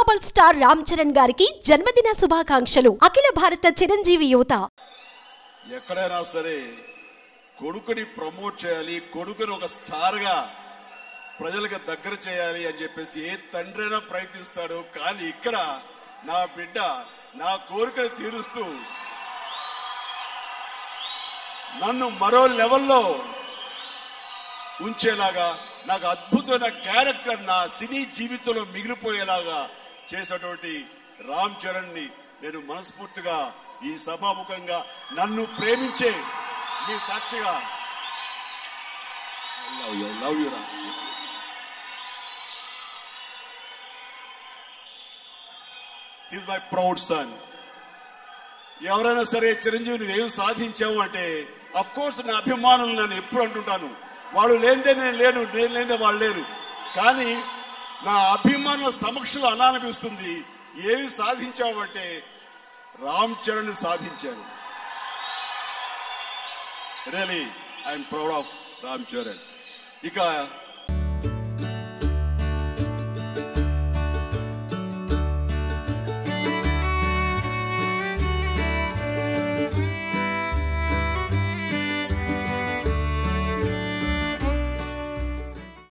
global star Ram Charan గారికి జన్మదిన శుభాకాంక్షలు అఖిల భారత చిరంజీవి యువత ఎక్కడైనా సరే కొడుకుని ప్రమోట్ చేయాలి కొడుకుని ఒక స్టార్ గా ప్రజలకు దగ్గర చేయాలి అని చెప్పేసి ఏ తండ్రైనా ప్రయత్నిస్తాడు కానీ ఇక్కడ నా బిడ్డ నా కోరికను తీరుస్తూ నన్ను మరో లెవెల్లో ఉంచేలాగా నాకు అద్భుతమైన క్యారెక్టర్ నా సినీ జీవితంలో మిగిలిపోయేలాగా చేసేటువంటి రామ్ చరణ్ ని నేను మనస్ఫూర్తిగా ఈ సభాముఖంగా నన్ను ప్రేమించే మీ సాక్షిగా లవ్ యూ లవ్ యూ రా ఈజ్ మై ప్రౌడ్ సన్ ఎవరైనా సరే చిరంజీవి నువ్వు ఏం సాధించావు అంటే అఫ్ కోర్స్ నా అభిమానులు నేను ఎప్పుడు అంటుంటాను వాళ్ళు లేనిదే నేను లేను నేను లేనిదే వాళ్ళు లేరు కానీ నా అభిమానుల సమక్షంలో అనాలనిపిస్తుంది ఏమి సాధించావు అంటే రామ్ చరణ్ సాధించారు really I'm proud of Ram Charan ఇక